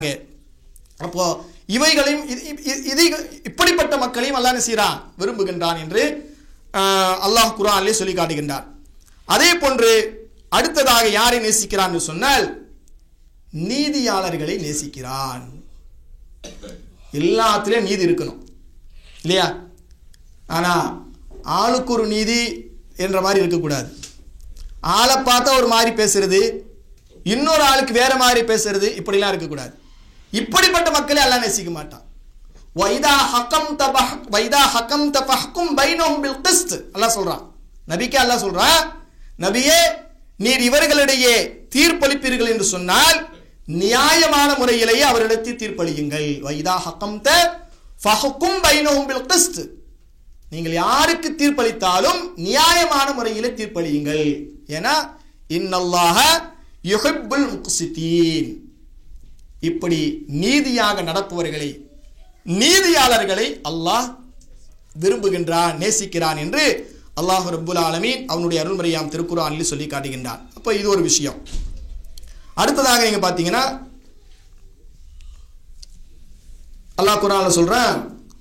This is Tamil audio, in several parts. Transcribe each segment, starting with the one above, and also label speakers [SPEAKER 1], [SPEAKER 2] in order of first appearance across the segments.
[SPEAKER 1] அப்போ இவைகளையும் இது- இது- இது இப்படிப்பட்ட மக்களையும் அல்லாஹ் என்ன செய்கிறான் விரும்புகின்றான் என்று ஆஹ், அல்லாஹ் குரானிலே சொல்லி காட்டுகின்றான் அதே போன்று அடுத்ததாக யாரை நேசிக்கிறான் என்று சொன்னால் நீதியாளர்களை நேசிக்கிறான் எல்லாத்துலேயும் நீதி இருக்கணும் இல்லையா ஆனால் ஆளுக்கு ஒரு நீதி என்ற மாதிரி இருக்கக்கூடாது ஆளை பார்த்தா ஒரு மாதிரி பேசுறது இன்னொரு ஆளுக்கு வேற மாதிரி பேசுறது இப்படிலாம் இருக்கக்கூடாது இப்படிப்பட்ட மக்களை எல்லாம் நேசிக்க மாட்டான் வைதா ஹக்கம் தபஹ் வைதா ஹக்கம் தபஹ்கும் பைனஹும் பில் கிஸ்த் அல்லாஹ் சொல்றான் நபிக்கு அல்லாஹ் சொல்றான் நபியே நீர் இவர்களிடையே தீர்ப்பளிப்பீர்கள் என்று சொன்னால் நியாயமான முறையிலேயே அவரிடத்தில் தீர்ப்பளியுங்கள் வைதா ஹக்கம் த ஃபஹ்கும் பைனஹும் பில் கிஸ்த் நீங்கள் யாருக்கு தீர்ப்பளித்தாலும் நியாயமான முறையில் தீர்ப்பளியுங்கள் ஏன்னா இன்னல்லாஹ யுஹிப்புல் முக்சிதீன் இப்படி நீதியாக நடப்பவர்களை நீதியாளர்களை அல்லாஹ் விரும்புகின்றான் நேசிக்கிறான் என்று அல்லாஹ் ரப்புல் ஆலமீன் அவனுடைய அருள்முறையாம் திருக்குறானில் சொல்லி காட்டுகின்றான் அப்போ இது ஒரு விஷயம் அடுத்ததாக நீங்க பார்த்தீங்கன்னா அல்லாஹ் குரான்ல சொல்றான்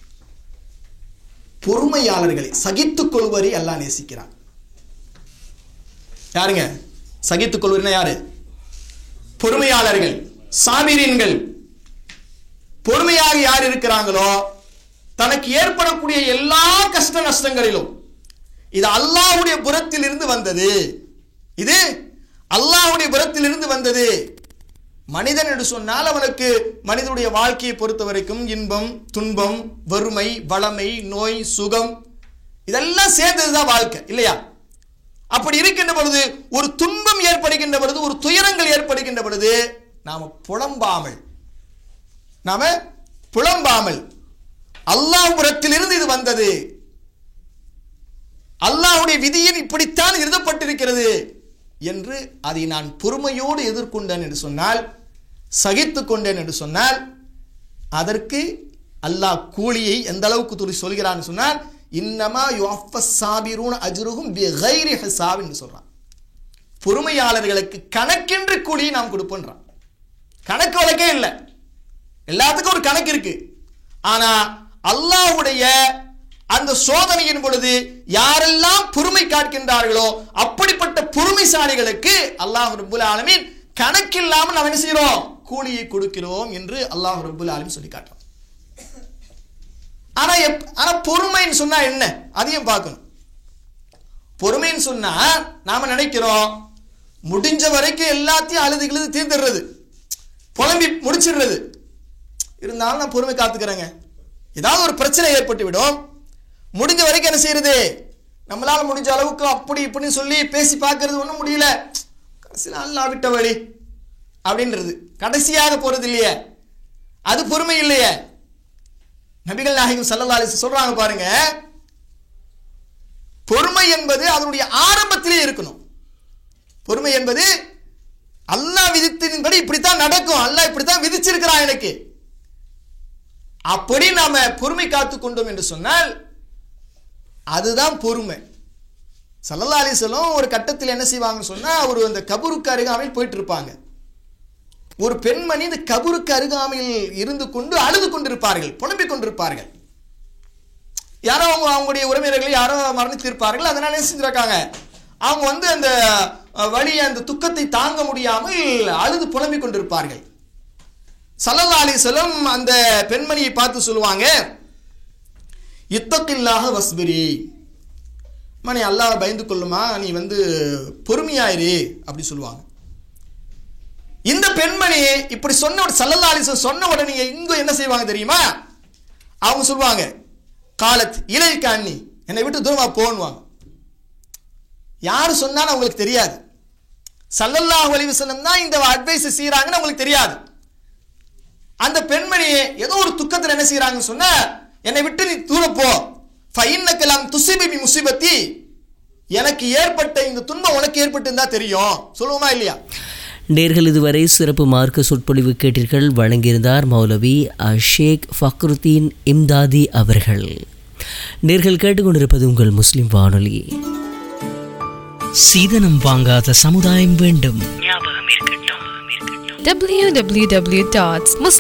[SPEAKER 1] பொறுமையாளர்களை சகித்துக் கொள்வரை அல்லாஹ் நேசிக்கிறான் யாருங்க சகித்துக் கொள்வர்னா யாரு பொறுமையாளர்கள் சாமிரீன்கள் பொறுமையாக யார் இருக்கிறாங்களோ தனக்கு ஏற்படக்கூடிய எல்லா கஷ்ட நஷ்டங்களிலும் இது அல்லாஹ்வுடைய புறத்தில் இருந்து வந்தது இது அல்லாஹ்வுடைய புறத்தில் இருந்து வந்தது மனிதன் என்று சொன்னால் அவனுக்கு மனிதனுடைய வாழ்க்கையை பொறுத்த வரைக்கும் இன்பம் துன்பம் வறுமை வளமை நோய் சுகம் இதெல்லாம் சேர்ந்ததுதான் வாழ்க்கை இல்லையா அப்படி இருக்கின்ற பொழுது ஒரு துன்பம் ஏற்படுகின்ற பொழுது ஒரு துயரங்கள் ஏற்படுகின்ற பொழுது நாம புலம்பாமல் நாம புலம்பாமல் அல்லாஹ் புறத்திலிருந்து இது வந்தது அல்லாஹ்வுடைய விதியில் இப்படித்தான் எழுதப்பட்டிருக்கிறது என்று அதை நான் பொறுமையோடு எதிர்கொண்டேன் என்று சொன்னால் சகித்து கொண்டேன் என்று சொன்னால் அதற்கு அல்லாஹ் கூலியை எந்த அளவுக்கு துளி சொல்கிறான்னு சொன்னால் இன்னமா யுவஃபஸ் சாபிரூன் அஜ்ருஹும் பிகைரி ஹிசாப் என்று சொல்றான் பொறுமையாளர்களுக்கு கணக்கின்றி கூலியை நாம் கொடுப்போன்றான் கணக்கு வழக்கே இல்லை எல்லாத்துக்கும் ஒரு கணக்கு இருக்கு ஆனா அல்லாஹ்வுடைய அந்த சோதனையின் பொழுது யாரெல்லாம் பொறுமை காட்கின்றார்களோ அப்படிப்பட்ட பொறுமைசாலிகளுக்கு அல்லாஹ் ரப்புல் ஆலமீன் கணக்கில்லாமல் நாம் என்ன செய்கிறோம் கூலியை கொடுக்கிறோம் என்று அல்லாஹ் ரப்புல் ஆலமீன் சொல்லி காட்டுறோம் ஆனா எப் ஆனா பொறுமைன்னு சொன்னா என்ன அதையும் பார்க்கணும் பொறுமைன்னு சொன்னா நாம நினைக்கிறோம் முடிஞ்ச வரைக்கும் எல்லாத்தையும் அழுது கிழுது தீர்ந்துடுறது புலம்பி முடிச்சிடுறது இருந்தாலும் நான் பொறுமை காத்துக்கிறேங்க ஏதாவது ஒரு பிரச்சனை ஏற்பட்டு விடும் முடிஞ்ச வரைக்கும் என்ன செய்யறது நம்மளால முடிஞ்ச அளவுக்கு அப்படி இப்படின்னு சொல்லி பேசி பார்க்கறது ஒன்றும் முடியல கடைசியில் அல்லா விட்ட வழி அப்படின்றது கடைசியாக போறது இல்லையே அது பொறுமை இல்லையே நபிகள் நாயகம் சல்லல்லா அலிஸ் சொல்றாங்க பாருங்க பொறுமை என்பது அதனுடைய ஆரம்பத்திலே இருக்கணும் பொறுமை என்பது அல்லாஹ் விதித்தின்படி இப்படித்தான் நடக்கும் அல்லாஹ் இப்படித்தான் விதிச்சிருக்கிறான் எனக்கு அப்படி நாம பொறுமை காத்து கொண்டோம் என்று சொன்னால் அதுதான் பொறுமை சல்லல்லா அலிஸ்வலம் ஒரு கட்டத்தில் என்ன செய்வாங்கன்னு சொன்னா ஒரு அந்த கபருக்கு அருகாமையில் போயிட்டு இருப்பாங்க ஒரு பெண்மணி இந்த கபருக்கு அருகாமையில் இருந்து கொண்டு அழுது கொண்டிருப்பார்கள் புலம்பிக் கொண்டிருப்பார்கள் யாரோ அவங்க அவங்களுடைய உறவினர்கள் யாரோ மரணித்திருப்பார்கள் அதனால என்ன செஞ்சிருக்காங்க அவங்க வந்து அந்த அஹ், வலியை அந்த துக்கத்தை தாங்க முடியாமல் அழுது புலம்பிக் கொண்டிருப்பார்கள் சல்லல்லா அலிஸ்வலம் அந்த பெண்மணியை பார்த்து சொல்லுவாங்க இத்தக்கில்லாக வஸ்பிரி மணி அல்லாஹ் பயந்து கொள்ளுமா நீ வந்து பொறுமையாயிரு அப்படி சொல்லுவாங்க இந்த பெண்மணி இப்படி சொன்ன உடனே சல்லல்லா அலிஸ்வலம் சொன்ன உடனே இங்க என்ன செய்வாங்க தெரியுமா அவங்க சொல்லுவாங்க காலத் இலை காணி என்னை விட்டு தூரமா போன்னுவாங்க யாரு சொன்னாலும் அவங்களுக்கு தெரியாது சல்லல்லாஹு அலைஹி வஸல்லம் தான் இந்த அட்வைஸ் செய்றாங்கன்னு அவங்களுக்கு தெரியாது அந்த பெண்மணி ஏதோ ஒரு துக்கத்தில் என்ன செய்றாங்கன்னு சொன்னா என்னை விட்டு நீ தூர போ ஃபைன்னக்கலாம் துசிபி முசிபத்தி எனக்கு ஏற்பட்ட இந்த துன்பம் உனக்கு ஏற்பட்டு தெரியும் சொல்லுவோமா இல்லையா
[SPEAKER 2] நேர்கள் இதுவரை சிறப்பு மார்க்க சொற்பொழிவு கேட்டீர்கள் வழங்கியிருந்தார் மௌலவி ஷேக் ஃபக்ருத்தீன் இம்தாதி அவர்கள் நேர்கள் கேட்டுக்கொண்டிருப்பது உங்கள் முஸ்லிம் வானொலி சீதனம் வாங்காத சமுதாயம் வேண்டும்
[SPEAKER 3] www.muslim